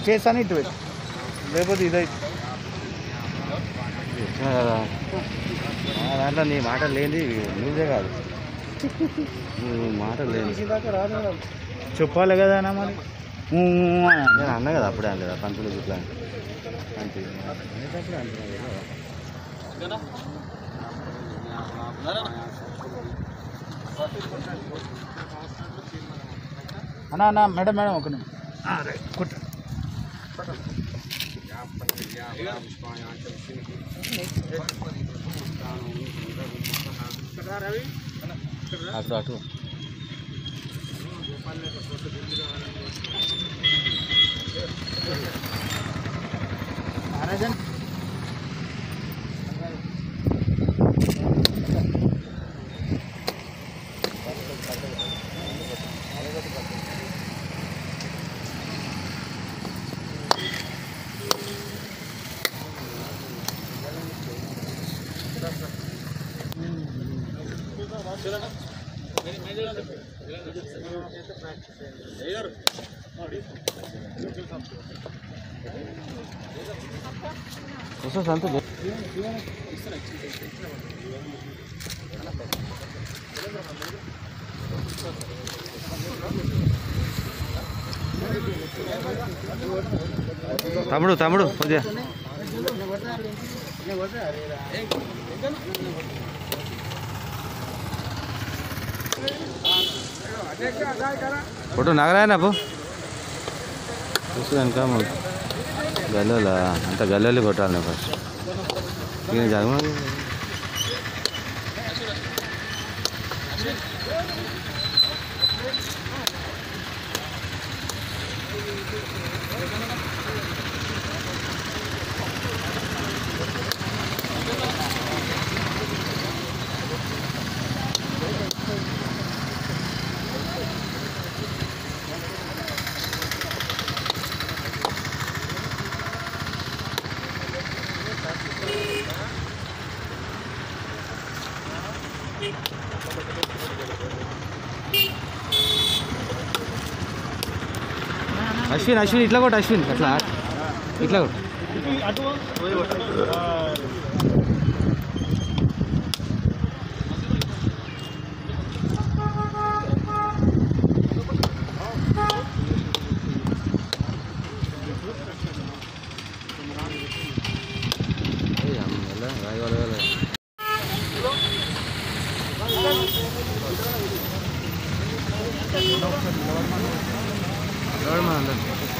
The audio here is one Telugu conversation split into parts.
చేస్తాను ఇటు పెట్టు. లేకపోతే ఇదైతే వచ్చినా కదా ఆ దాంట్లో నీ మాట లేని న్యూసే కాదు నీ మాట లేని చెప్పాలి కదా అన్న మరి ఊ, ఊ అని అన్న. నేను అన్నా కదా అప్పుడే అన్న కదా పంతులు ఇట్లా అని. అంతే అనేటప్పుడే అంటున్నా కదా. అన్న అన్న మేడం మేడం ఒక నిమిషం ఆ, రైట్ కుట్టు అటు అటు మహారాజన్ వస్తా సంతు తమ్ముడు తమ్ముడు కొద్దిగా ఫోటో నగరాయన పో చూసుకోదానిక గల్లోలా అంత గల్లోలి కొట్టాలి ఫస్ట్ ఇక జగన్ అశ్విన్ అశ్విన్ ఇట్లా కొట్టు అశ్విన్ అట్లా ఇట్లా కొట్టు ఏయ్ అమ్మ, వెళ్ళ, రాయి వాళ్ళ వెళ్ళ. ఎవరు మన అందరు?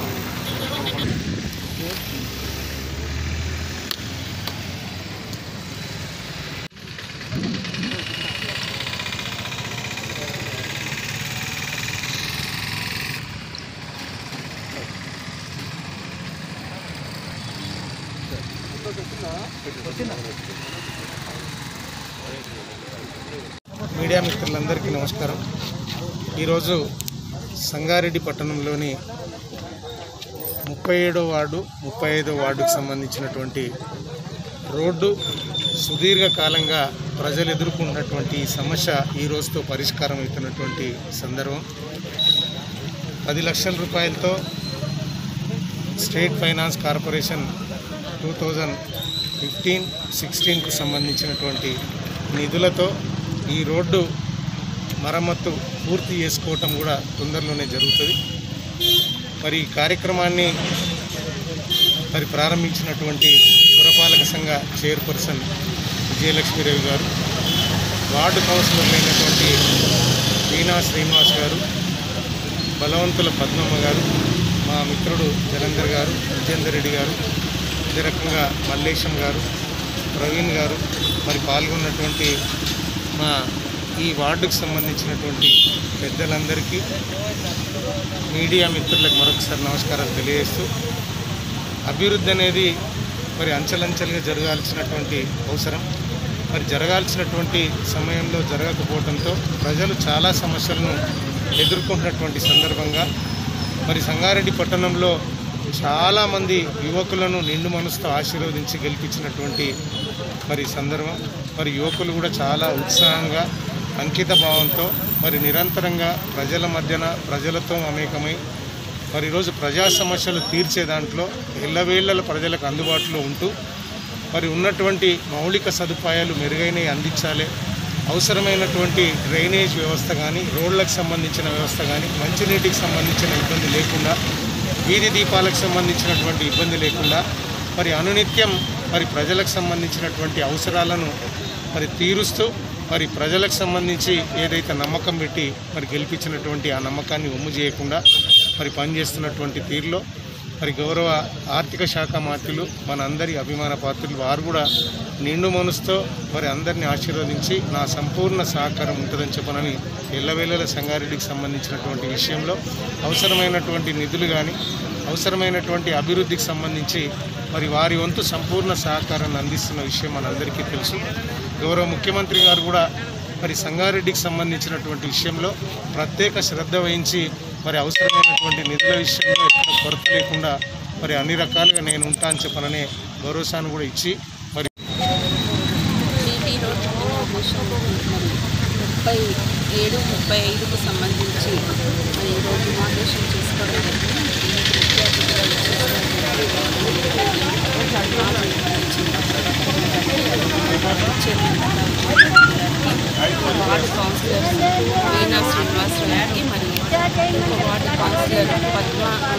మీడియా మిత్రులందరికీ నమస్కారం ఈరోజు సంగారెడ్డి పట్టణంలోని ముప్పై ఏడో వార్డు ముప్పై ఐదో వార్డుకు సంబంధించినటువంటి రోడ్డు సుదీర్ఘకాలంగా ప్రజలు ఎదుర్కొన్నటువంటి ఈ సమస్య ఈ రోజుతో పరిష్కారం అవుతున్నటువంటి సందర్భం పది లక్షల రూపాయలతో state finance corporation two thousand fifteen సిక్స్టీన్కు సంబంధించినటువంటి నిధులతో ఈ రోడ్డు మరమ్మత్తు పూర్తి చేసుకోవటం కూడా తొందరలోనే జరుగుతుంది మరి ఈ కార్యక్రమాన్ని మరి ప్రారంభించినటువంటి పురపాలక సంఘ చైర్పర్సన్ విజయలక్ష్మీదేవి గారు వార్డు కౌన్సిలర్లు అయినటువంటి వీణా శ్రీనివాస్ గారు బలవంతుల పద్మమ్మ గారు మా మిత్రుడు జలంధర్ గారు విజేందర్ రెడ్డి గారు అదే రకంగా మల్లేశం గారు ప్రవీణ్ గారు మరి పాల్గొన్నటువంటి మా ఈ వార్డుకు సంబంధించినటువంటి పెద్దలందరికీ మీడియా మిత్రులకు మరొకసారి నమస్కారాలు తెలియజేస్తూ అభివృద్ధి అనేది మరి అంచెలంచెలుగా జరగాల్సినటువంటి అవసరం మరి జరగాల్సినటువంటి సమయంలో జరగకపోవడంతో ప్రజలు చాలా సమస్యలను ఎదుర్కొంటున్నటువంటి సందర్భంగా మరి సంగారెడ్డి పట్టణంలో చాలామంది యువకులను నిండు మనసుతో ఆశీర్వదించి గెలిపించినటువంటి మరి సందర్భం మరి యువకులు కూడా చాలా ఉత్సాహంగా అంకిత భావంతో మరి నిరంతరంగా ప్రజల మధ్యన ప్రజలతో మమేకమై మరి ఈరోజు ప్రజా సమస్యలు తీర్చే దాంట్లో ఎల్లవేళల ప్రజలకు అందుబాటులో ఉంటూ మరి ఉన్నటువంటి మౌలిక సదుపాయాలు మెరుగైనవి అందించాలి అవసరమైనటువంటి డ్రైనేజ్ వ్యవస్థ కానీ రోడ్లకు సంబంధించిన వ్యవస్థ కానీ మంచినీటికి సంబంధించిన ఇబ్బంది లేకుండా వీధి దీపాలకు సంబంధించినటువంటి ఇబ్బంది లేకుండా మరి అనునిత్యం మరి ప్రజలకు సంబంధించినటువంటి అవసరాలను మరి తీరుస్తూ మరి ప్రజలకు సంబంధించి ఏదైతే నమ్మకం పెట్టి మరి గెలిపించినటువంటి ఆ నమ్మకాన్ని ఒమ్ము చేయకుండా మరి పనిచేస్తున్నటువంటి తీరులో మరి గౌరవ ఆర్థిక శాఖ మంత్రులు మనందరి అభిమాన పాత్రులు వారు కూడా నిండు మనసుతో మరి అందరినీ ఆశీర్వదించి నా సంపూర్ణ సహకారం ఉంటుందని చెప్పనని ఎల్లవేళల సంగారెడ్డికి సంబంధించినటువంటి విషయంలో అవసరమైనటువంటి నిధులు కానీ అవసరమైనటువంటి అభివృద్ధికి సంబంధించి మరి వారి వంతు సంపూర్ణ సహకారాన్ని అందిస్తున్న విషయం మనందరికీ తెలుసు గౌరవ ముఖ్యమంత్రి గారు కూడా మరి సంగారెడ్డికి సంబంధించినటువంటి విషయంలో ప్రత్యేక శ్రద్ధ వహించి మరి అవసరమైనటువంటి నిధుల విషయంలో ఎక్కడ కొరత లేకుండా మరి అన్ని రకాలుగా నేను ఉంటా అని చెప్పననే భరోసాను కూడా ఇచ్చి మరి బీటీ రోడ్ ఇనాగ్రేషన్ మరి ముప్పై ఏడు ముప్పై ఐదుకు సంబంధించి మరి ఈ రోడ్డు ఇనాగ్రేషన్ చేసుకోవడం జరిగింది దీనికి ముఖ్య అతిథిగా ఇచ్చేసిన వార్డు కౌన్సిలర్ వీణా శ్రీనివాసరావు గారికి మరి ఇంకో వార్డు కౌన్సిలర్ పద్మ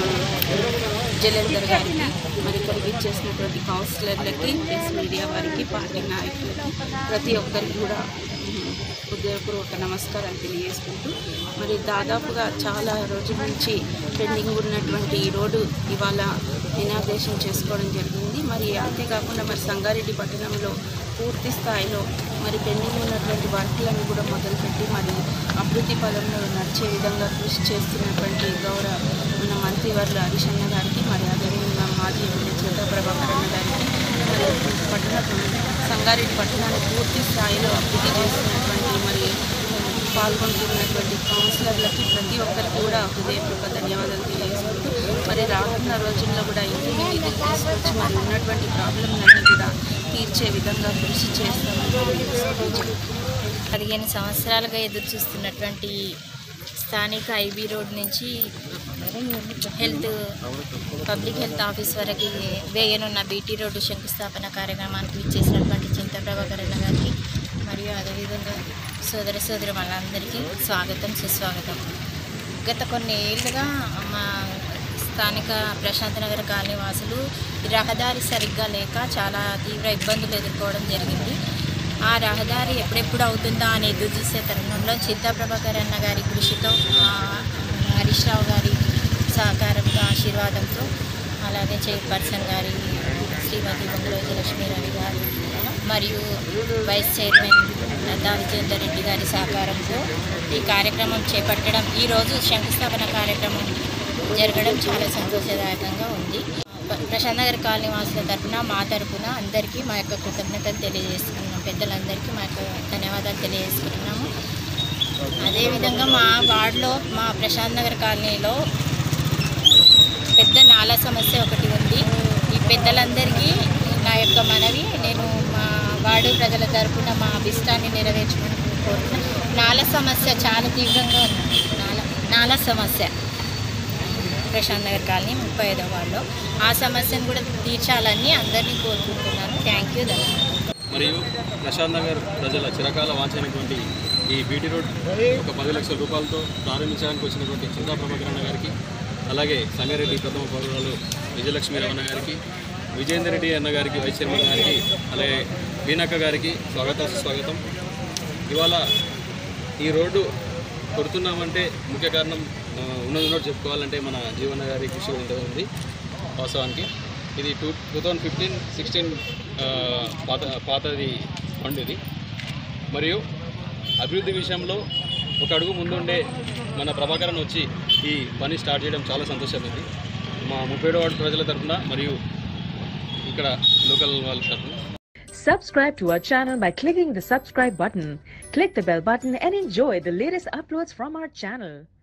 జలేందర్ గారికి మరి ఇక్కడికి ఇచ్చేసినటువంటి కౌన్సిలర్లకి ప్రెస్ మీడియా వారికి పార్టీ నాయకులకి ప్రతి ఒక్కరికి కూడా ఉమ్, హృదయపూర్వక నమస్కారాలు తెలియజేసుకుంటూ మరి దాదాపుగా చాలా రోజుల నుంచి పెండింగ్ ఉన్నటువంటి ఈ రోడ్డు ఇవాళ ఇనాగ్రేషన్ చేసుకోవడం జరిగింది మరి అంతేకాకుండా మరి సంగారెడ్డి పట్టణంలో పూర్తి స్థాయిలో మరి పెండింగ్ ఉన్నటువంటి వర్క్లను కూడా మొదలుపెట్టి మరి అభివృద్ధి పదంలో నడిచే విధంగా కృషి చేస్తున్నటువంటి గౌరవ మన మంత్రివర్ల హరీష్ అన్న గారికి మరి అదేవిధంగా మాజీ ఎమ్మెల్యే చేత ప్రభాకర్ అన్న గారికి మరి పట్టణ సంగారెడ్డి పట్టణాన్ని పూర్తి స్థాయిలో అభివృద్ధి చేస్తున్నటువంటి మరి పాల్గొంటున్నటువంటి కౌన్సిలర్లకి ప్రతి ఒక్కరికి కూడా హృదయపూర్వక ధన్యవాదాలు తెలియజేసుకుంటూ మరి రానున్న రోజుల్లో కూడా ఇంటిని నిధులు తీసుకొచ్చి మరి ఉన్నటువంటి ప్రాబ్లంలన్నీ కూడా తీర్చే విధంగా కృషి చేస్తామని తెలియజేసుకుంటూ పదిహేను సంవత్సరాలుగా ఎదురు చూస్తున్నటువంటి స్థానిక ఐబీ రోడ్ నుంచి హెల్త్ పబ్లిక్ హెల్త్ ఆఫీస్ వరకు వేయనున్న బీటీ రోడ్డు శంకుస్థాపన కార్యక్రమానికి ఇచ్చేసినటువంటి చింత ప్రభాకరణ గారికి మరియు అదేవిధంగా సోదర సోదరి వాళ్ళందరికీ స్వాగతం సుస్వాగతం గత కొన్ని ఏళ్ళుగా మా స్థానిక ప్రశాంత్ నగర్ కాలనీ వాసులు ఈ రహదారి సరిగ్గా లేక చాలా తీవ్ర ఇబ్బందులు ఎదుర్కోవడం జరిగింది ఆ రహదారి ఎప్పుడెప్పుడు అవుతుందా అని ఎదురు చూసే తరుణంలో చింతా ప్రభాకర్ అన్న గారి కృషితో ఆ, హరీష్ రావు గారి సహకారంతో ఆశీర్వాదంతో అలాగే చైర్పర్సన్ గారి శ్రీమతి బొంగులోజు లక్ష్మీరవి గారు మరియు వైస్ చైర్మన్ లతా విజేందర్ రెడ్డి గారి సహకారంతో ఈ కార్యక్రమం చేపట్టడం ఈరోజు శంకుస్థాపన కార్యక్రమం జరగడం చాలా సంతోషదాయకంగా ఉంది ప- ప్రశాంత్ నగర్ కాలనీ వాసుల తరపున మా తరపున అందరికీ మా యొక్క కృతజ్ఞతలు తెలియజేస్తున్నాం పెద్దలందరికీ మా యొక్క ధన్యవాదాలు తెలియజేసుకుంటున్నాము అదేవిధంగా మా వార్డులో మా ప్రశాంత్ నగర్ కాలనీలో పెద్ద నాలా సమస్య ఒకటి ఉంది ఈ పెద్దలందరికీ నా యొక్క మనవి నేను మా వార్డు ప్రజల తరపున మా అభిష్టాన్ని నెరవేర్చుకుని కోరుతున్నాను నాల సమస్య చాలా తీవ్రంగా ఉంది నాల నాల సమస్య ప్రశాంత్ నగర్ కాలనీ ముప్పై ఐదో వార్డులో ఆ సమస్యను కూడా తీర్చాలని అందరినీ కోరుకుంటున్నాను థ్యాంక్ యూ ధన్యవాదాలు మరియు ప్రశాంత్ నగర్ ప్రజల చిరకాల వాంఛైనటువంటి ఈ బీటీ రోడ్ ఒక పది లక్షల రూపాయలతో ప్రారంభించడానికి వచ్చినటువంటి చింతా ప్రభాకరణ గారికి అలాగే సంగారెడ్డి ప్రథమ పౌరులు విజయలక్ష్మి రమణ గారికి విజయేందర్ రెడ్డి అన్న గారికి వైస్ చైర్మన్ గారికి అలాగే బీనక్క గారికి స్వాగతం సుస్వాగతం ఇవాళ ఈ రోడ్డు కొడుతున్నామంటే ముఖ్య కారణం ఆ, ఉన్నది ఉన్నట్టు చెప్పుకోవాలంటే మన జీవన గారి కృషి ఉంటే ఉంది వాస్తవానికి ఇది two two thousand fifteen sixteen పాత పాతది ఫండ్ ఇది మరియు అభివృద్ధి విషయంలో ఒక అడుగు ముందుండే మన ప్రభాకరన్ వచ్చి ఈ పని స్టార్ట్ చేయడం చాలా సంతోషమైంది మా ముప్పై వార్డు ప్రజల తరఫున మరియు ఇక్కడ లోకల్ వాళ్ళ తరఫున Subscribe to our channel by clicking the subscribe button. Click the bell button and enjoy the latest uploads from our channel.